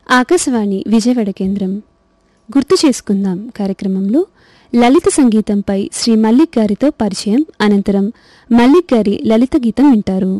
ఆకాశవాణి విజయవాడ కేంద్రం గుర్తు చేసుకుందాం కార్యక్రమంలో లలిత సంగీతంపై శ్రీ మల్లిక్ గారితో పరిచయం అనంతరం మల్లిక్ గారి లలిత గీతం వింటారు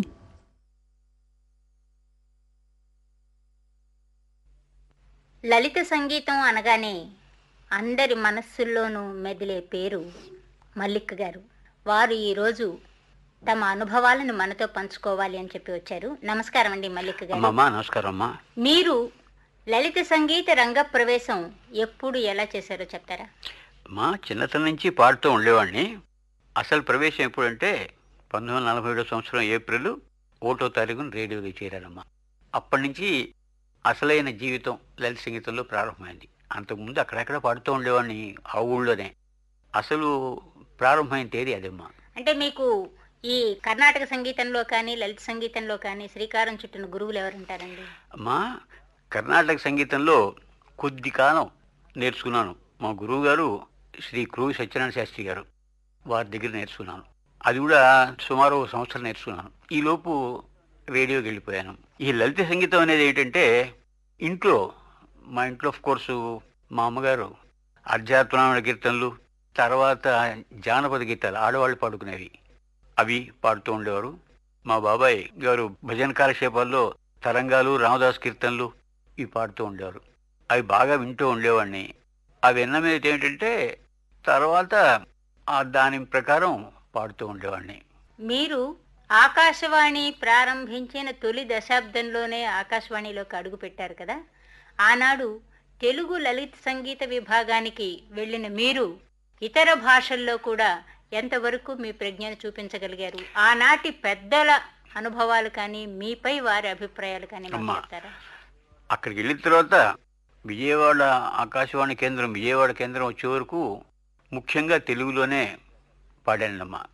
లలిత సంగీతం అనగానే అందరి మనస్సుల్లోనూ మెదిలే పేరు మల్లిక్ గారు వారు ఈరోజు తమ అనుభవాలను మనతో పంచుకోవాలి అని చెప్పి వచ్చారు నమస్కారం అండి మల్లిక్ గారు అమ్మమ్మా నమస్కారం అమ్మా మీరు లలిత సంగీత రంగ ప్రవేశం ఎప్పుడు ఎలా చేశారో చెప్తారా మా చిన్నతనం నుంచి పాడుతూ ఉండేవాడిని అసలు ప్రవేశం ఎప్పుడంటే పంతొమ్మిది వందల నలభై ఏడో సంవత్సరం ఏప్రిల్ ఒకటో తారీఖున రేడియోలో చేరానమ్మా అప్పటి నుంచి అసలైన జీవితం లలిత సంగీతంలో ప్రారంభమైంది అంతకుముందు అక్కడెక్కడ పాడుతూ ఉండేవాడిని ఆ ఊళ్ళోనే అసలు ప్రారంభమైన తేదీ అదేమ్మా అంటే మీకు ఈ కర్ణాటక సంగీతంలో కానీ లలిత సంగీతంలో కానీ శ్రీకారం చుట్టిన గురువులు ఎవరు ఉంటారండి అమ్మా కర్ణాటక సంగీతంలో కొద్ది కాలం నేర్చుకున్నాను మా గురువు గారు శ్రీ క్రూవి సత్యనారాయణ శాస్త్రి గారు వారి దగ్గర నేర్చుకున్నాను అది కూడా సుమారు ఒక సంవత్సరం నేర్చుకున్నాను ఈలోపు రేడియోకి వెళ్ళిపోయాను ఈ లలిత సంగీతం అనేది ఏంటంటే ఇంట్లో మా ఇంట్లో ఆఫ్ కోర్సు మా అమ్మగారు ఆధ్యాత్మిక కీర్తనలు తర్వాత జానపద గీతాలు ఆడవాళ్ళు పాడుకునేవి అవి పాడుతూ ఉండేవారు మా బాబాయ్ గారు భజన కాలక్షేపాల్లో తరంగాలు రామదాస్ కీర్తనలు ఇవి పాడుతూ ఉండేవారు అవి బాగా వింటూ ఉండేవాడిని అవి విన్న మీద ఏంటంటే తర్వాత ఆ దాని ప్రకారం పాడుతూ ఉండేవాడిని మీరు ఆకాశవాణి ప్రారంభించిన తొలి దశాబ్దంలోనే ఆకాశవాణిలోకి అడుగు పెట్టారు కదా ఆనాడు తెలుగు లలిత సంగీత విభాగానికి వెళ్ళిన మీరు ఇతర భాషల్లో కూడా ఎంతవరకు మీ ప్రజ్ఞను చూపించగలిగారు ఆనాటి పెద్దల అనుభవాలు కానీ మీపై వారి అభిప్రాయాలు కానీ మాకు అమ్మా. చెప్తారా అక్కడికి వెళ్ళిన తర్వాత విజయవాడ ఆకాశవాణి కేంద్రం విజయవాడ కేంద్రం వచ్చే వరకు ముఖ్యంగా తెలుగులోనే పాడానమ్మా